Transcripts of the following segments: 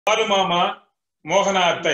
பாலுமாமா மோகனா அத்தை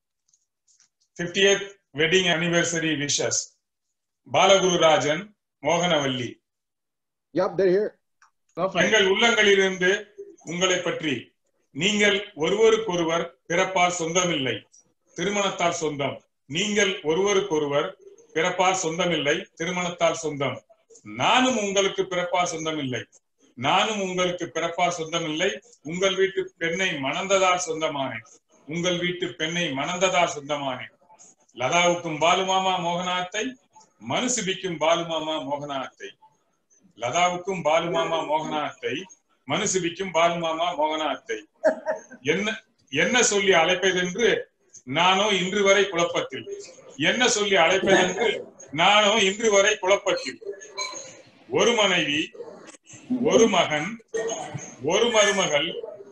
50th wedding anniversary wishes Balaguru Rajan Mohanavalli Yep, they're here. Go for it. எங்கள் உள்ளங்களிலிருந்து உங்களை பற்றி நீங்கள் ஒருவருக்கொருவர் பிறப்பால் சொந்தமில்லை திருமணத்தால் சொந்தம் நீங்கள் ஒருவருக்கொருவர் பிறப்பால் சொந்தமில்லை திருமணத்தால் சொந்தம் நானும் உங்களுக்கு பிறப்பால் சொந்தமில்லை நானும் உங்களுக்கு பிறப்பால் சொந்தமில்லை உங்கள் வீட்டு பெண்ணை மணந்ததால் சொந்தமானேன் உங்கள் வீட்டு பெண்ணை மணந்ததால் சொந்தமானேன் லதாவுக்கும் பாலுமாமா மோகனாத்தை மனுசுபிக்கும் பாலுமாமா மோகனாத்தை லதாவுக்கும் பாலுமாமா மோகனாத்தை மனுசுபிக்கும் பாலுமாமா மோகனாத்தை என்ன என்ன சொல்லி அழைப்பதென்று நானோ இன்று வரை குழப்பத்தில் என்ன சொல்லி அழைப்பதென்று நானோ இன்று வரை குழப்பத்தில் ஒரு மனைவி ஒரு மகன் ஒரு மருமகள்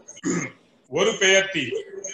ஒரு பெயர்த்தி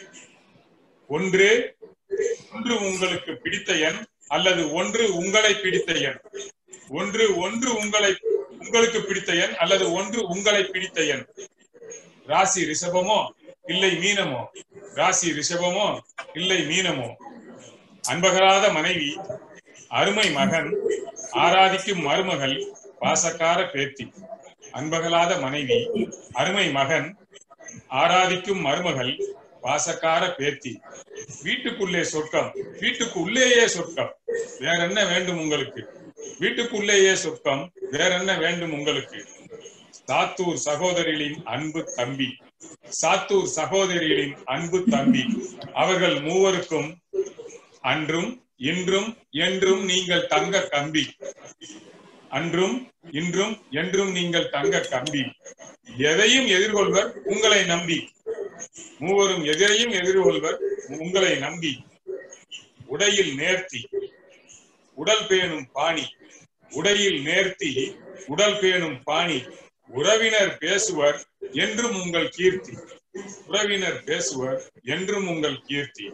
ஒன்று ஒன்று உங்களுக்கு பிடித்த எண் அல்லது ஒன்று உங்களை பிடித்த எண் ஒன்று ஒன்று உங்களை உங்களுக்கு பிடித்த எண் அல்லது ஒன்று உங்களை பிடித்த எண் ராசி ரிஷபமோ இல்லை மீனமோ ராசி ரிஷபமோ இல்லை மீனமோ அன்பகராத மனைவி அருமை மகன் ஆராதிக்கும் மருமகள் பாசக்கார பேத்தி அன்பகலாத மனைவி அருமை மகன் ஆராதிக்கும் மருமகள் பாசக்கார பேத்தி வீட்டுக்குள்ளே சொர்க்கம் வீட்டுக்கு உள்ளேயே சொர்க்கம் வேற என்ன வேண்டும் உங்களுக்கு வீட்டுக்குள்ளேயே சொர்க்கம் வேற என்ன வேண்டும் உங்களுக்கு சாத்தூர் சகோதரிகளின் அன்பு தம்பி சாத்தூர் சகோதரிகளின் அன்பு தம்பி அவர்கள் மூவருக்கும் அன்றும் இன்றும் என்றும் நீங்கள் தங்க கம்பி அன்றும் இன்றும் என்றும் நீங்கள் தங்க கம்பி எதையும் எதிர்கொள்வர் உங்களை நம்பி மூவரும் எதிரையும் எதிர்கொள்வர் உங்களை நம்பி உடையில் நேர்த்தி உடல் பேணும் பாணி உடையில் நேர்த்தி உடல் பேணும் பாணி உறவினர் பேசுவர் என்றும் உங்கள் கீர்த்தி உறவினர் பேசுவர் என்றும் உங்கள் கீர்த்தி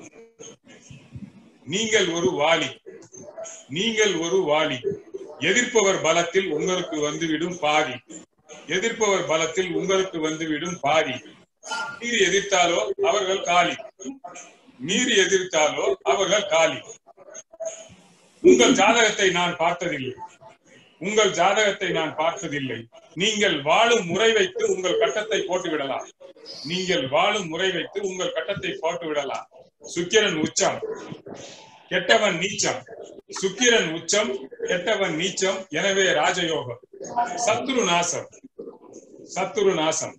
நீங்கள் ஒரு வாலி நீங்கள் ஒரு வாலி எதிர்ப்பவர் பலத்தில் உங்களுக்கு வந்துவிடும் பாதி எதிர்ப்பவர் பலத்தில் உங்களுக்கு வந்துவிடும் பாதி மீறி எதிர்த்தாலோ அவர்கள் காலி மீறி எதிர்த்தாலோ அவர்கள் காலி உங்கள் ஜாதகத்தை நான் பார்த்ததில்லை உங்கள் ஜாதகத்தை நான் பார்த்ததில்லை நீங்கள் வாழும் முறை வைத்து உங்கள் கட்டத்தை போட்டு விடலாம் நீங்கள் வாழும் முறை வைத்து உங்கள் கட்டத்தை போட்டு விடலாம் சுக்கிரன் உச்சம் கெட்டவன் நீச்சம் சுக்கிரன் உச்சம் கெட்டவன் நீச்சம் எனவே ராஜயோகம் சத்துரு நாசம் சத்துரு நாசம்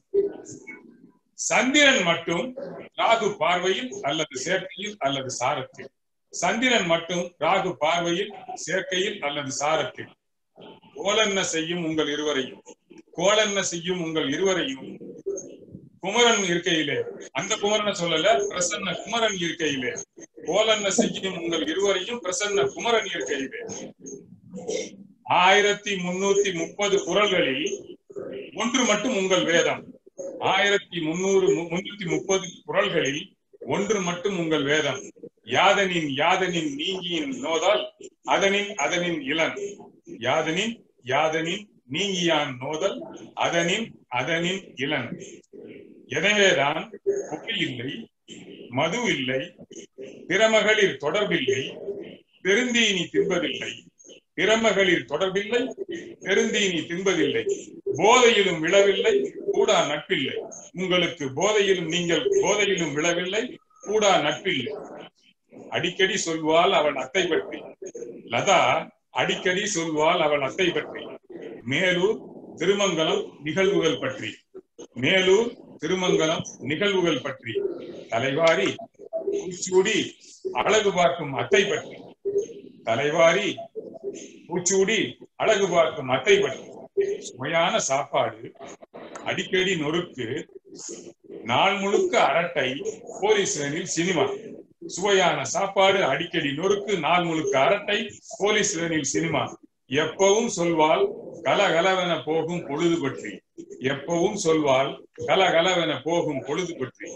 சந்திரன் மட்டும் ராகு பார்வையில் அல்லது சேர்க்கையில் அல்லது சாரத்தில் சந்திரன் மட்டும் ராகு பார்வையில் சேர்க்கையில் அல்லது சாரத்தில் கோலன்ன செய்யும் உங்கள் இருவரையும் கோலன்ன செய்யும் உங்கள் இருவரையும் குமரன் இருக்கையிலே அந்த குமரனை சொல்லல பிரசன்ன குமரன் இருக்கையிலே கோலன்ன செய்யும் உங்கள் இருவரையும் பிரசன்ன குமரன் இருக்கையிலே ஆயிரத்தி முன்னூத்தி முப்பது குரல்களில் ஒன்று மட்டும் உங்கள் வேதம் ஆயிரத்தி முன்னூறு முன்னூத்தி முப்பது குரல்களில் ஒன்று மட்டும் உங்கள் வேதம் யாதனின் யாதனின் நீங்கியின் நோதால் அதனின் அதனின் இளன் யாதனின் யாதனின் நீங்கியான் நோதல் அதனின் அதனின் இளன் எனவேதான் புகை இல்லை மது இல்லை பிறமகளிர் தொடர்பில்லை பெருந்தீனி தின்பதில்லை பிறமகளிர் தொடர்பில்லை பெருந்தீனி தின்பதில்லை போதையிலும் விழவில்லை கூடா நட்பில்லை உங்களுக்கு போதையிலும் நீங்கள் போதையிலும் விழவில்லை கூடா நட்பில்லை அடிக்கடி சொல்வாள் அவள் அத்தை பற்றி லதா அடிக்கடி சொல்வாள் அவள் அத்தை பற்றி மேலூர் திருமங்கலம் நிகழ்வுகள் பற்றி மேலூர் திருமங்கலம் நிகழ்வுகள் பற்றி தலைவாரி பூச்சூடி அழகு பார்க்கும் அத்தை பற்றி தலைவாரி பூச்சூடி அழகு பார்க்கும் அத்தை பற்றி சுவையான சாப்பாடு அடிக்கடி நொறுக்கு நாள் முழுக்க அரட்டை போலீஸ் வேனில் சினிமா சுவையான சாப்பாடு அடிக்கடி நொறுக்கு நாள் முழுக்க அரட்டை போலீஸ் வேனில் சினிமா எப்பவும் சொல்வாள் கலகலவென போகும் பொழுது பற்றி எப்பவும் சொல்வாள் கலகலவென போகும் பொழுது பற்றி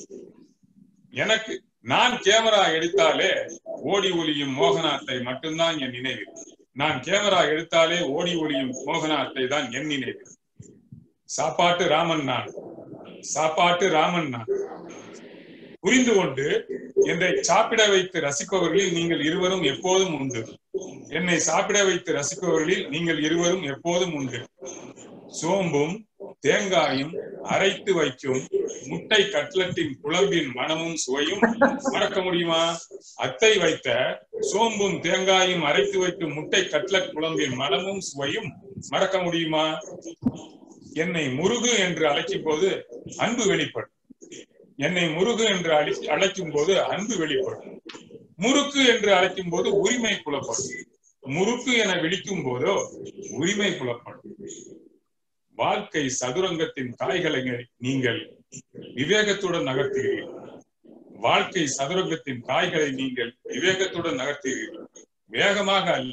எனக்கு நான் கேமரா எடுத்தாலே ஓடி ஒளியும் மோகனாத்தை மட்டும்தான் என் நினைவில் நான் கேமரா எடுத்தாலே ஓடி ஒளியும் மோகனாத்தை தான் என் நினைவில் சாப்பாட்டு ராமன் நான் சாப்பாட்டு ராமன் நான் புரிந்து கொண்டு என்னை சாப்பிட வைத்து ரசிப்பவர்களில் நீங்கள் இருவரும் எப்போதும் உண்டு என்னை சாப்பிட வைத்து ரசிப்பவர்களில் நீங்கள் இருவரும் எப்போதும் உண்டு சோம்பும் தேங்காயும் அரைத்து வைக்கும் முட்டை கட்லட்டின் குழம்பின் மனமும் சுவையும் மறக்க முடியுமா அத்தை வைத்த சோம்பும் தேங்காயும் அரைத்து வைக்கும் முட்டை கட்லட் குழம்பின் மனமும் சுவையும் மறக்க முடியுமா என்னை முருகு என்று அழைக்கும் போது அன்பு வெளிப்படும் என்னை முருகு என்று அழி அழைக்கும் போது அன்பு வெளிப்படும் முறுக்கு என்று அழைக்கும் போது உரிமை புலப்படும் முறுக்கு என விழிக்கும் போதோ உரிமை புலப்படும் வாழ்க்கை சதுரங்கத்தின் காய்களை நீங்கள் விவேகத்துடன் நகர்த்துகிறீர்கள் வாழ்க்கை சதுரங்கத்தின் காய்களை நீங்கள் விவேகத்துடன் நகர்த்துகிறீர்கள் வேகமாக அல்ல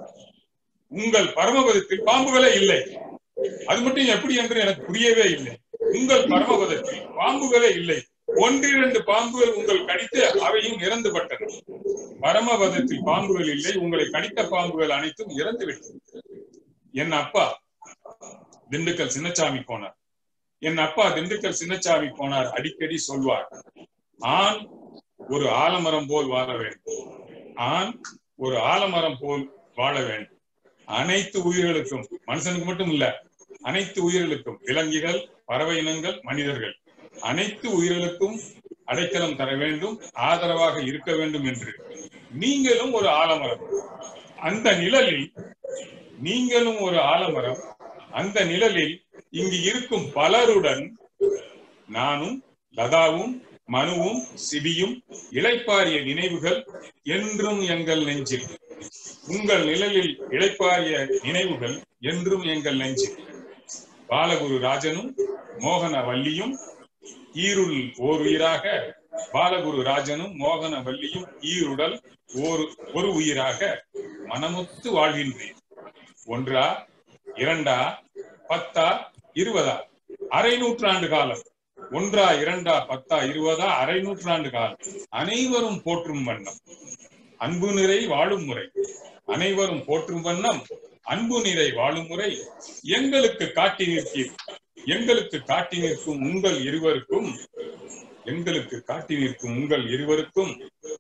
உங்கள் பரமபதத்தில் பாம்புகளே இல்லை அது மட்டும் எப்படி என்று எனக்கு புரியவே இல்லை உங்கள் பரமபதத்தில் பாம்புகளே இல்லை ஒன்றிரண்டு பாம்புகள் உங்கள் கடித்து அவையும் இறந்து பட்டன பரமபதத்தில் பாம்புகள் இல்லை உங்களை கடித்த பாம்புகள் அனைத்தும் இறந்து விட்டன என் அப்பா திண்டுக்கல் சின்னச்சாமி போனார் என் அப்பா திண்டுக்கல் சின்னச்சாமி போனார் அடிக்கடி சொல்வார் ஆண் ஒரு ஆலமரம் போல் வாழ வேண்டும் ஆண் ஒரு ஆலமரம் போல் வாழ வேண்டும் அனைத்து உயிர்களுக்கும் மனுஷனுக்கு மட்டும் இல்ல அனைத்து உயிர்களுக்கும் விலங்குகள் பறவை இனங்கள் மனிதர்கள் அனைத்து உயிர்களுக்கும் அடைக்கலம் தர வேண்டும் ஆதரவாக இருக்க வேண்டும் என்று நீங்களும் ஒரு ஆலமரம் அந்த நிழலில் நீங்களும் ஒரு ஆலமரம் அந்த நிழலில் இங்கு இருக்கும் பலருடன் நானும் லதாவும் மனுவும் சிபியும் இளைப்பாரிய நினைவுகள் என்றும் எங்கள் நெஞ்சில் உங்கள் நிழலில் இளைப்பாரிய நினைவுகள் என்றும் எங்கள் நெஞ்சில் பாலகுரு ராஜனும் மோகன வள்ளியும் ஈருள் ஓர் உயிராக பாலகுரு ராஜனும் மோகன வள்ளியும் ஈருடல் ஓர் ஒரு உயிராக மனமுத்து வாழ்கின்றேன் ஒன்றா இரண்டா பத்தா இருபதா அரை நூற்றாண்டு காலம் ஒன்றா இரண்டா பத்தா இருபதா அரை நூற்றாண்டு காலம் அனைவரும் போற்றும் வண்ணம் அன்பு நிறை வாழும் முறை அனைவரும் போற்றும் வண்ணம் அன்பு நிறை வாழும் முறை எங்களுக்கு காட்டி நிற்கீர் எங்களுக்கு காட்டி நிற்கும் உங்கள் இருவருக்கும் எங்களுக்கு காட்டி நிற்கும் உங்கள் இருவருக்கும்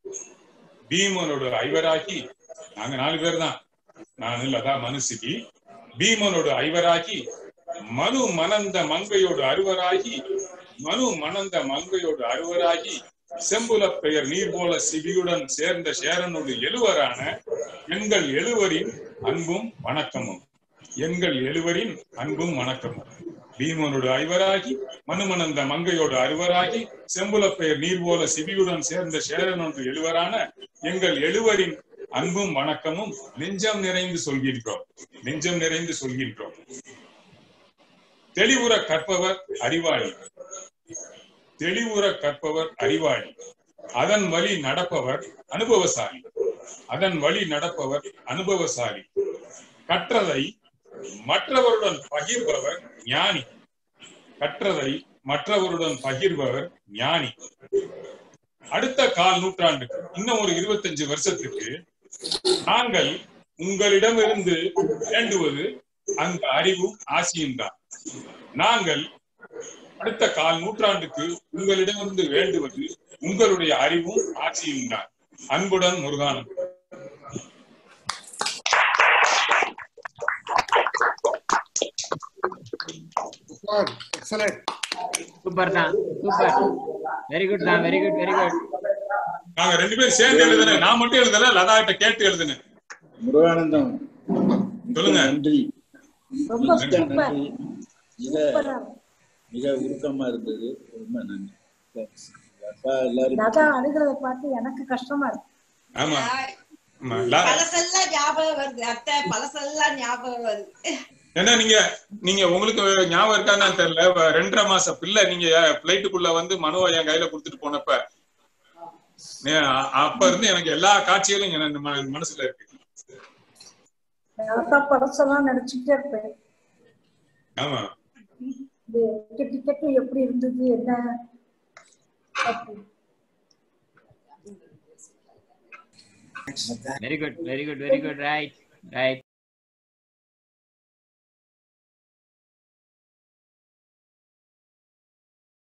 பீமனோட ஐவராகி நாங்க நாலு பேர் தான் நான் இல்லதா மனுசிபி பீமனோடு ஐவராகி மனு மணந்த மங்கையோடு அறுவராகி மனு மணந்த மங்கையோடு அறுவராகி செம்புல பெயர் நீர் போல சிபியுடன் சேர்ந்த சேரனோடு எழுவரான எங்கள் எழுவரின் அன்பும் வணக்கமும் எங்கள் எழுவரின் அன்பும் வணக்கமும் பீமனோடு ஐவராகி மனுமணந்த மங்கையோடு அறுவராகி செம்புல பெயர் நீர் போல சிபியுடன் சேர்ந்த சேரனொன்று எழுவரான எங்கள் எழுவரின் அன்பும் வணக்கமும் நெஞ்சம் நிறைந்து சொல்கின்றோம் நெஞ்சம் நிறைந்து சொல்கின்றோம் தெளிவுற கற்பவர் அறிவாளி தெளிவுற கற்பவர் அறிவாளி அதன் வழி நடப்பவர் அனுபவசாலி அதன் வழி நடப்பவர் அனுபவசாலி கற்றதை மற்றவருடன் பகிர்பவர் ஞானி கற்றதை மற்றவருடன் பகிர்பவர் ஞானி அடுத்த கால் நூற்றாண்டுக்கு இன்னும் ஒரு இருபத்தஞ்சு வருஷத்துக்கு நாங்கள் உங்களிடமிருந்து வேண்டுவது அந்த அறிவும் ஆசியும் தான் நாங்கள் அடுத்த கால் நூற்றாண்டுக்கு உங்களிடமிருந்து வேண்டுவது உங்களுடைய அறிவும் ஆட்சியும் தான் அன்புடன் முருகானன் Superb. Excellent. சூப்பர் தான் சூப்பர் வெரி குட் தான் வெரி குட் வெரி குட் நாங்க ரெண்டு பேரும் சேர்ந்து எழுதுனேன் நான் மட்டும் எழுதல லதா கிட்ட கேட்டு எழுதுனேன் முருகானந்தம் சொல்லுங்க. நன்றி ரொம்ப மிக்க சூப்பர் நன்றி மிக சூப்பரா மிக உருக்கமா இருந்தது ரொம்ப நன்றி Thanks. அப்பா எல்லாரும் லதா அழுகிறத பார்த்து எனக்கு கஷ்டமா இருக்கு ஆமா ஆமா. ல- பழசெல்லாம் ஞாபகம் வருது அத்தை பழசெல்லாம் ஞாபகம் வருது ஏன்னா நீங்க நீங்க உங்களுக்கு ஞாபகம் இருக்கான்னு தெரியல வ- ரெண்டரை மாச பிள்ளை நீங்க பிளைட்டுக்குள்ள வந்து மனுவை என் கையில கொடுத்துட்டு போனப்ப நே- அ- அப்ப இருந்து எனக்கு எல்லா காட்சிகளும் என் ம- மனசுல இருக்கு லதா படசெல்லாம் நினைச்சுட்டே இருப்பேன் ஆமா இது டிக்கெட் எப்படி இருந்தது என்ன அப்படி. Very good very good very good right right